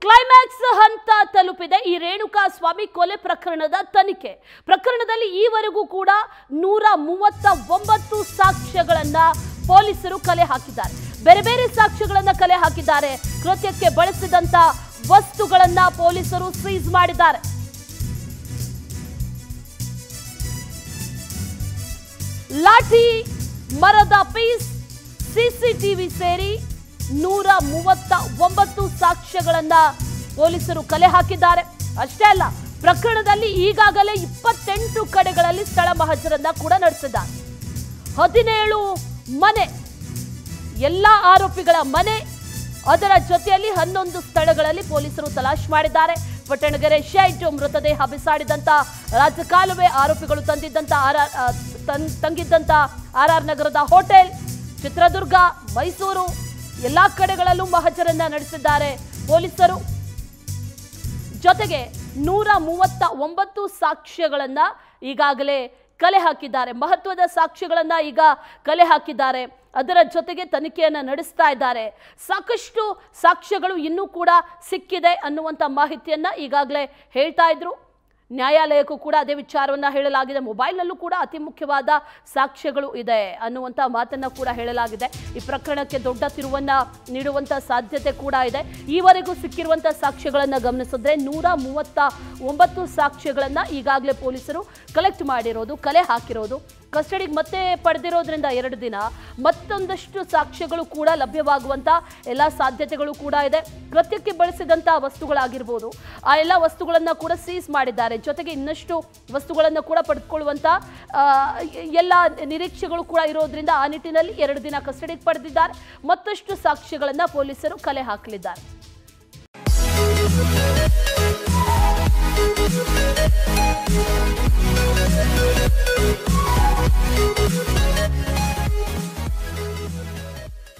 Climax ಹಂತ ತಲುಪಿದೆ ಈ ರೇಣುಕಾ ಸ್ವಾಮಿ ಕೊಲೆ ಪ್ರಕರಣದ ತನಿಖೆ ಪ್ರಕರಣದಲ್ಲಿ ಈವರೆಗೂ ಕೂಡ ನೂರ ಮೂವತ್ತ ಒಂಬತ್ತು ಸಾಕ್ಷ್ಯಗಳನ್ನ ಪೊಲೀಸರು ಕಲೆ ಹಾಕಿದ್ದಾರೆ ಬೇರೆ ಬೇರೆ ಸಾಕ್ಷ್ಯಗಳನ್ನ ಕಲೆ ಹಾಕಿದ್ದಾರೆ ಕೃತ್ಯಕ್ಕೆ ಬಳಸಿದಂತ ವಸ್ತುಗಳನ್ನ ಪೊಲೀಸರು ಸೀಸ್ ಮಾಡಿದ್ದಾರೆ ಲಾಠಿ ಮರದ ಪೀಸ್ ಸಿಸಿಟಿವಿ ಸೇರಿ ನೂರ ಮೂವತ್ತ ಒಂಬತ್ತು ಸಾಕ್ಷ್ಯಗಳನ್ನ ಪೊಲೀಸರು ಕಲೆ ಹಾಕಿದ್ದಾರೆ ಅಷ್ಟೇ ಅಲ್ಲ ಪ್ರಕರಣದಲ್ಲಿ ಈಗಾಗಲೇ ಇಪ್ಪತ್ತೆಂಟು ಕಡೆಗಳಲ್ಲಿ ಸ್ಥಳ ಮಹಜರನ್ನ ಕೂಡ ನಡೆಸಿದ್ದಾರೆ ಹದಿನೇಳು ಮನೆ ಎಲ್ಲ ಆರೋಪಿಗಳ ಮನೆ ಅದರ ಜೊತೆಯಲ್ಲಿ ಹನ್ನೊಂದು ಸ್ಥಳಗಳಲ್ಲಿ ಪೊಲೀಸರು ತಲಾಶ್ ಮಾಡಿದ್ದಾರೆ ಪಟ್ಟಣಗೆರೆ ಶೆಡ್ ಮೃತದೇಹ ಬಿಸಾಡಿದಂತ ರಾಜಕಾಲುವೆ ಆರೋಪಿಗಳು ತಂದಿದ್ದಂತ ಆರ್ ಆರ್ ಆ, ತನ್- ತಂಗಿದ್ದಂತ ಆರ್ ಆರ್ ನಗರದ ಹೋಟೆಲ್ ಚಿತ್ರದುರ್ಗ ಮೈಸೂರು ಎಲ್ಲಾ ಕಡೆಗಳಲ್ಲೂ ಮಹಜರನ್ನ ನಡೆಸಿದ್ದಾರೆ ಪೊಲೀಸರು ಜೊತೆಗೆ ನೂರ ಮೂವತ್ತ ಒಂಬತ್ತು ಸಾಕ್ಷ್ಯಗಳನ್ನ ಈಗಾಗಲೇ ಕಲೆ ಹಾಕಿದ್ದಾರೆ ಮಹತ್ವದ ಸಾಕ್ಷ್ಯಗಳನ್ನ ಈಗ ಕಲೆ ಹಾಕಿದ್ದಾರೆ ಅದರ ಜೊತೆಗೆ ತನಿಖೆಯನ್ನ ನಡೆಸ್ತಾ ಇದ್ದಾರೆ ಸಾಕಷ್ಟು ಸಾಕ್ಷ್ಯಗಳು ಇನ್ನೂ ಕೂಡ ಸಿಕ್ಕಿದೆ ಅನ್ನುವಂಥ ಮಾಹಿತಿಯನ್ನ ಈಗಾಗಲೇ ಹೇಳ್ತಾ ಇದ್ರು ನ್ಯಾಯಾಲಯಕ್ಕೂ ಕೂಡ ಅದೇ ವಿಚಾರವನ್ನ ಹೇಳಲಾಗಿದೆ ಮೊಬೈಲ್ನಲ್ಲೂ ಕೂಡ ಅತಿ ಮುಖ್ಯವಾದ ಸಾಕ್ಷ್ಯಗಳು ಇದೆ ಅನ್ನುವಂಥ ಮಾತನ್ನ ಕೂಡ ಹೇಳಲಾಗಿದೆ ಈ ಪ್ರಕರಣಕ್ಕೆ ದೊಡ್ಡ ತಿರುವನ್ನ ನೀಡುವಂತ ಸಾಧ್ಯತೆ ಕೂಡ ಇದೆ ಈವರೆಗೂ ಸಿಕ್ಕಿರುವಂತ ಸಾಕ್ಷ್ಯಗಳನ್ನ ಗಮನಿಸಿದ್ರೆ ನೂರ ಮೂವತ್ತ ಒಂಬತ್ತು ಸಾಕ್ಷ್ಯಗಳನ್ನ ಈಗಾಗಲೇ ಪೊಲೀಸರು ಕಲೆಕ್ಟ್ ಮಾಡಿರೋದು ಕಲೆ ಹಾಕಿರೋದು ಕಸ್ಟಡಿಗೆ ಮತ್ತೆ ಪಡೆದಿರೋದ್ರಿಂದ ಎರಡು ದಿನ ಮತ್ತೊಂದಷ್ಟು ಸಾಕ್ಷ್ಯಗಳು ಕೂಡ ಲಭ್ಯವಾಗುವಂತ ಎಲ್ಲ ಸಾಧ್ಯತೆಗಳು ಕೂಡ ಇದೆ ಕೃತ್ಯಕ್ಕೆ ಬಳಸಿದಂತ ವಸ್ತುಗಳಾಗಿರ್ಬೋದು ಆ ಎಲ್ಲ ವಸ್ತುಗಳನ್ನ ಕೂಡ ಸೀಸ್ ಮಾಡಿದ್ದಾರೆ ಜೊತೆಗೆ ಇನ್ನಷ್ಟು ವಸ್ತುಗಳನ್ನ ಕೂಡ ಪಡೆದುಕೊಳ್ಳುವಂತ ಆ, ಎಲ್ಲ ನಿರೀಕ್ಷೆಗಳು ಕೂಡ ಇರೋದ್ರಿಂದ ಆ ನಿಟ್ಟಿನಲ್ಲಿ ಎರಡು ದಿನ ಕಸ್ಟಡಿಗೆ ಪಡೆದಿದ್ದಾರೆ ಮತ್ತಷ್ಟು ಸಾಕ್ಷ್ಯಗಳನ್ನ ಪೊಲೀಸರು ಕಲೆ ಹಾಕಲಿದ್ದಾರೆ Thank you.